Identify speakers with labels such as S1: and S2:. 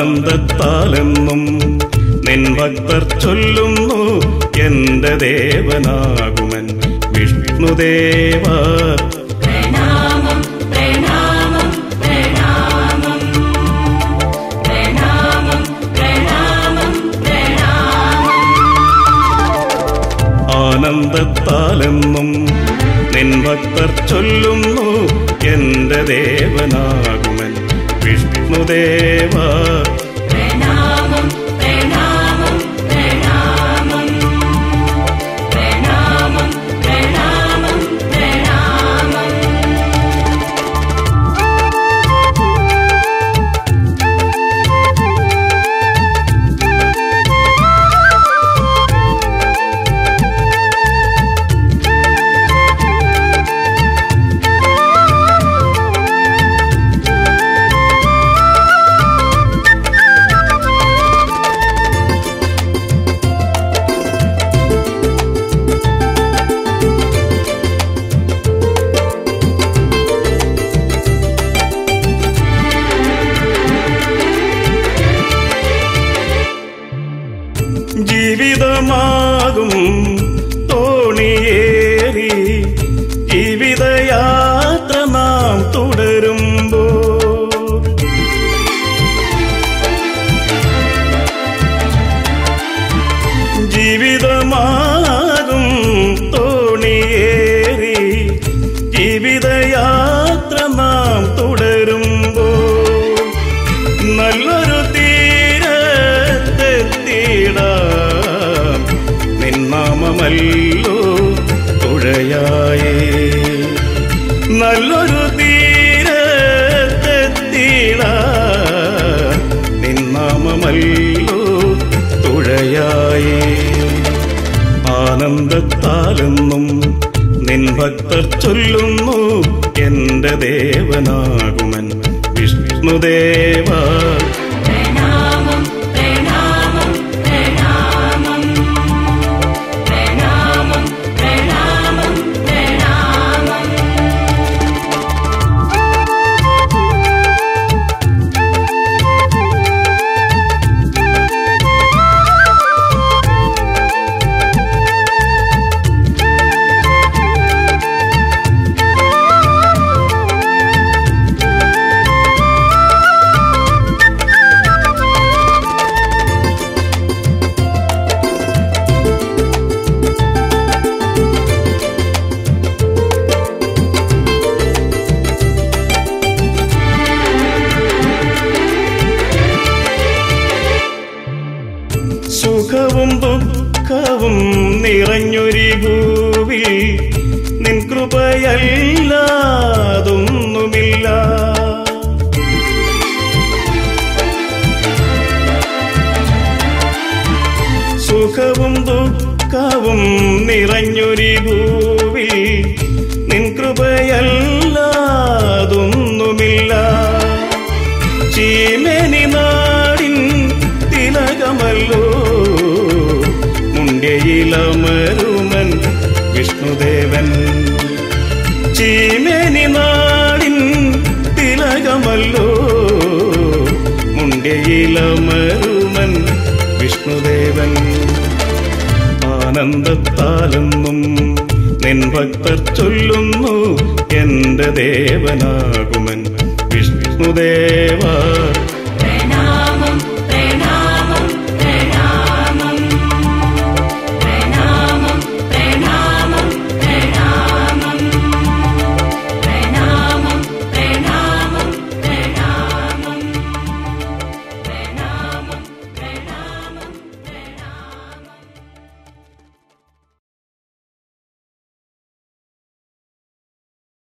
S1: ആനന്ദത്താലെന്നും നിൻ ഭക്തർ ചൊല്ലുന്നു എന്റെ ദേവനാകുമൻ വിഷ്ണുദേവ
S2: പ്രണാമം പ്രണാമം പ്രണാമം പ്രണാമം പ്രണാമം പ്രണാമം
S1: ആനന്ദത്താലെന്നും നിൻ ഭക്തർ ചൊല്ലുന്നു എന്റെ ദേവനാകുമൻ വിഷ്ണുദേവ
S2: പ്രണാമം പ്രണാമം പ്രണാമം പ്രണാമം പ്രണാമം പ്രണാമം
S1: ജീവിതമാകും തോണിയേറി ജീവിതയാത്ര നാം തുടരുമ്പോ ജീവിതമാകും തോണിയേറി ജീവിതയാത്ര നാം തുടരുമ്പോ നല്ലൊരു തീരത്തെത്തിയിടാം നിന്നാമമല്ലോ തുഴയായേ നല്ലൊരു തീരത്തെത്തിയിടാം നിന്നാമമല്ലോ തുഴയായേ ആനന്ദത്താലെന്നും നിൻ ഭക്തർ ചൊല്ലുന്നു എന്റെ ദേവനാകുമൻ വിഷ്ണുദേവ
S2: പ്രണാമം പ്രണാമം പ്രണാമം പ്രണാമം പ്രണാമം പ്രണാമം
S1: സുഖവും ദുഃഖവും നിറഞ്ഞൊരു ഭൂവിൽ നിൻ കൃപയല്ലാതൊന്നുമില്ല സുഖവും ദുഃഖവും നിറഞ്ഞൊരു ഭൂവിൽ നിൻ കൃപയല്ലാതൊന്നുമില്ല ചീമേനി നാടിൻ തിലകമല്ലോ മുണ്ടയിലമരുമൻ വിഷ്ണുദേവൻ ചീമേനി നാടിൻ തിലകമല്ലോ മുണ്ടയിലമരുമൻ വിഷ്ണുദേവൻ ആനന്ദത്താലെന്നും നിൻ ഭക്തർ ചൊല്ലുന്നു എന്റെ ദേവനാകുമൻ വിഷ്ണുദേവ